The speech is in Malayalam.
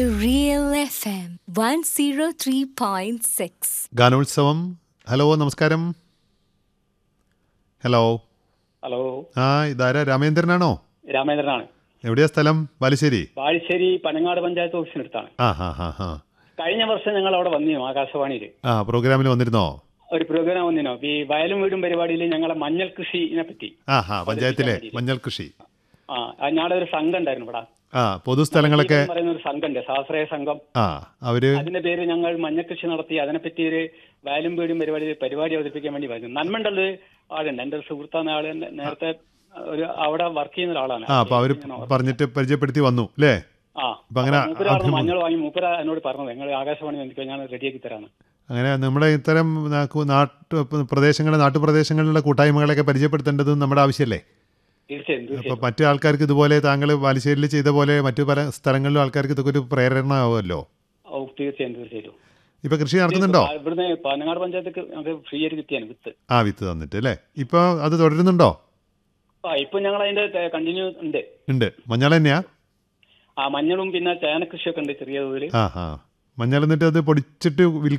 The Real FM 103.6. ഗാനോത്സവം ഹലോ നമസ്കാരം ഹലോ ഹലോ ആ ഇതാരാ രാമേന്ദ്രനാണോ രാമേന്ദ്രനാണ് എവിടെയാ സ്ഥലം ബാലുശ്ശേരി ബാലുശ്ശേരി പനങ്ങാട് പഞ്ചായത്ത് ഓഫീസിനടുത്താണ് ആ ഹാ ഹാ ഹാ കഴിഞ്ഞ വർഷം ഞങ്ങൾ അവിടെ വന്നിരുന്നു ആകാശവാണിയിൽ ആ പ്രോഗ്രാമിൽ വന്നിരുന്നോ ഒരു പ്രോഗ്രാം വന്നിരുന്നു ഈ വയലും വീടും പരിപാടിയിൽ ഞങ്ങളെ മഞ്ഞൾ കൃഷിനെ പറ്റി ആ ഹാ പഞ്ചായത്തിലെ മഞ്ഞൾ കൃഷി ആ ആ ഞങ്ങളുടെ ഒരു സംഘം ഉണ്ടായിരുന്നു ഇവിടെ ആ പൊതുസ്ഥലങ്ങളൊക്കെ എന്ന് പറയുന്ന ഒരു സംഘമുണ്ട് സ്വാശ്രയ സംഘം ആ അവര് അതിന്റെ പേര് ഞങ്ങൾ മഞ്ഞൾ കൃഷി നടത്തി അതിനെപ്പറ്റി ഒരു വയലും വീടും പരിപാടി പരിപാടി അവതരിപ്പിക്കാൻ വേണ്ടി വരുന്നു നന്മണ്ടത് ആളുണ്ട് എന്റെ ഒരു സുഹൃത്താണ് ആള് നെ- നേരത്തെ ഒരു അവിടെ വർക്ക് ചെയ്യുന്ന ഒരാളാണ് ആ അപ്പൊ അവര് പറഞ്ഞിട്ട് പരിചയപ്പെടുത്തി വന്നു അല്ലേ ആ അപ്പൊ അങ്ങനെ മൂപ്പരാണ് മഞ്ഞൾ വാങ്ങി മൂപ്പര എന്നോട് പറഞ്ഞത് നിങ്ങൾ ആകാശവാണി വന്നിട്ട് ഞാൻ റെഡിയാക്കി തരാന്ന് അങ്ങനെ നമ്മുടെ ഇത്തരം നാക്കു- നാട്ടു പ്രദേശങ്ങളെ നാട്ടുപ്രദേശങ്ങളിലുള്ള കൂട്ടായ്മകളൊക്കെ പരിചയപ്പെടുത്തേണ്ടതും നമ്മുടെ ആവശ്യമല്ലേ തീർച്ചയായും അപ്പൊ തീർച്ചയായും മറ്റു ആൾക്കാർക്ക് ഇതുപോലെ താങ്കൾ ബാലുശ്ശേരിയിൽ ചെയ്ത പോലെ മറ്റു പല സ്ഥലങ്ങളിലും ആൾക്കാർക്ക് ഇതൊക്കെ ഒരു പ്രേരണ ആവുമല്ലോ ഓ തീർച്ചയായും തീർച്ചയായും ഇപ്പൊ കൃഷി നടത്തുന്നുണ്ടോ ആ, ഇവിടുന്ന് പനങ്ങാട് പഞ്ചായത്ത് നമുക്ക് ഫ്രീ ആയിട്ട് കിട്ടിയാണ് വിത്ത് ആ വിത്ത് തന്നിട്ട് അല്ലേ ഇപ്പൊ അത് തുടരുന്നുണ്ടോ ആ ഇപ്പൊ ഞങ്ങൾ അതിന്റെ കണ്ടിന്യൂ ഉണ്ട് ഉണ്ട് മഞ്ഞൾ തന്നെയാ ആ മഞ്ഞളും പിന്നെ ചേന കൃഷിയൊക്കെ ഉണ്ട് ചെറിയ തോതിൽ ആ ആ മഞ്ഞൾ എന്നിട്ട് അത് പൊടിച്ചിട്ട് വിൽ